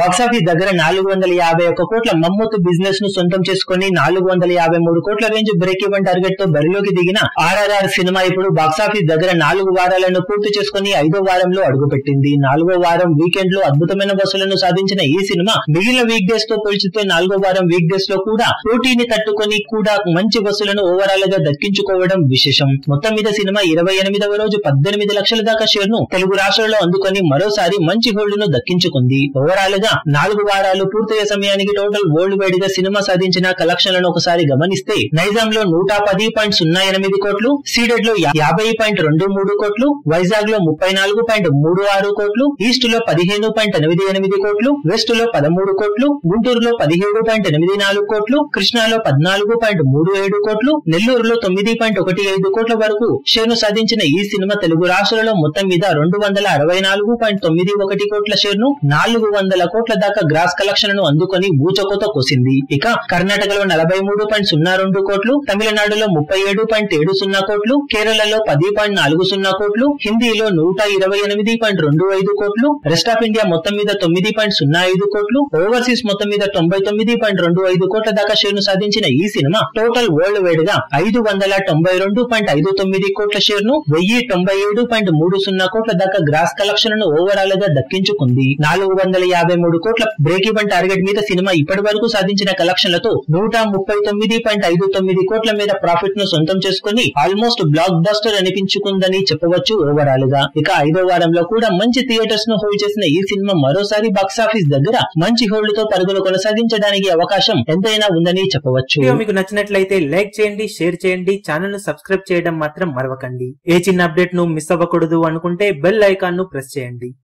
box office దగ్గర నాలుగు వందల యాభై ఒక్క కోట్ల మమ్మూత్ బిజినెస్ ను సొంతం చేసుకుని నాలుగు వందల యాభై మూడు కోట్ల రేంజ్ బ్రేక్ ఈవెన్ టార్గెట్ తో బరిలోకి దిగిన ఆర్ఆర్ఆర్ సినిమా ఇప్పుడు బాక్సాఫీస్ దగ్గర నాలుగు వారాలను పూర్తి చేసుకుని ఐదో వారంలో అడుగుపెట్టింది నాలుగో వారం వీకెండ్ లో అద్భుతమైన వసూలను సాధించిన ఈ సినిమా మిగిలిన వీక్ డేస్ తో పోల్చితే నాలుగో వారం వీక్ డేస్ లో కూడా పోటీని తట్టుకొని కూడా మంచి వసూలను ఓవరాల్ గా దక్కించుకోవడం విశేషం మొత్తం మీద సినిమా ఇరవై ఎనిమిదవ రోజు పద్దెనిమిది లక్షల దాకా షేర్ ను తెలుగు రాష్ట్రాల్లో అందుకొని మరోసారి మంచి హోల్డ్ ను దక్కించుకుంది ఓవరాల్ గా నాలుగు వారాలు పూర్తయ్యే సమయానికి టోటల్ వరల్డ్ వైడ్ గా సినిమా సాధించిన కలెక్షన్లను ఒకసారి గమనిస్తే నైజాం లో నూట పది పాయింట్ సున్నా ఎనిమిది కోట్లు సీడెడ్ లో యాభై పాయింట్ రెండు మూడు కోట్లు వైజాగ్ లో ముప్పై నాలుగు పాయింట్ మూడు ఆరు కోట్లు ఈస్ట్ లో పదిహేను పాయింట్ ఎనిమిది ఎనిమిది కోట్లు వెస్ట్ లో పదమూడు కోట్లు గుంటూరులో పదిహేడు పాయింట్ ఎనిమిది నాలుగు కోట్లు కృష్ణాలో పద్నాలుగు పాయింట్ మూడు ఏడు కోట్లు నెల్లూరులో తొమ్మిది పాయింట్ ఒకటి ఐదు కోట్ల వరకు షేర్ను సాధించిన ఈ సినిమా తెలుగు రాష్ట్రాలలో మొత్తం మీద రెండు వందల అరవై నాలుగు పాయింట్ తొమ్మిది ఒకటి కోట్ల షేర్ను నాలుగు వందల కోట్ల దాకా గ్రాస్ కలెక్షన్ ను అందుకొని బూచకోత కోసింది ఇక కర్ణాటకలో నలభై మూడు పాయింట్ సున్నా రెండు కోట్లు తమిళనాడులో ముప్పై ఏడు పాయింట్ ఏడు సున్నా కోట్లు కేరళలో పది పాయింట్ నాలుగు సున్నా కోట్లు హిందీలో నూట ఇరవై ఎనిమిది పాయింట్ రెండు ఐదు కోట్లు రెస్ట్ ఆఫ్ ఇండియా మొత్తం మీద తొమ్మిది పాయింట్ సున్నా ఐదు కోట్లు ఓవర్సీస్ మొత్తం మీద తొంభై తొమ్మిది పాయింట్ రెండు ఐదు కోట్ల దాకా షేర్ను సాధించిన ఈ సినిమా టోటల్ వరల్డ్ వైడ్ గా ఐదు వందల తొంభై రెండు పాయింట్ ఐదు తొమ్మిది కోట్ల షేర్ ను వెయ్యి తొంభై ఏడు పాయింట్ మూడు సున్నా కోట్ల దాకా గ్రాస్ కలెక్షన్ ను ఓవరాల్ గా దక్కించుకుంది నాలుగు వందల యాభై మూడు కోట్ల బ్రేక్ ఈవెన్ టార్గెట్ మీద సినిమా ఇప్పటి వరకు సాధించిన కలెక్షన్లతో నూట ముప్పై తొమ్మిది పాయింట్ ఐదు తొమ్మిది కోట్ల మీద ప్రాఫిట్ ను సొంతం చేసుకుని ఆల్మోస్ట్ బ్లాక్ బస్టర్ అనిపించుకుందని చెప్పవచ్చు ఓవరాల్ గా ఇక ఐదో వారంలో కూడా మంచి థియేటర్స్ ను హోల్డ్ చేసిన ఈ సినిమా మరోసారి బాక్సాఫీస్ దగ్గర మంచి హోల్డ్ తో పరుగులు కొనసాగించడానికి అవకాశం ఎంతైనా ఉందని చెప్పవచ్చు వీడియో మీకు నచ్చినట్లయితే లైక్ చేయండి షేర్ చేయండి ఛానల్ ను సబ్స్క్రైబ్ చేయడం మాత్రం మరవకండి ఏ చిన్న అప్డేట్ ను మిస్ అవ్వకూడదు అనుకుంటే బెల్ ఐకాన్ ను ప్రెస్ చేయండి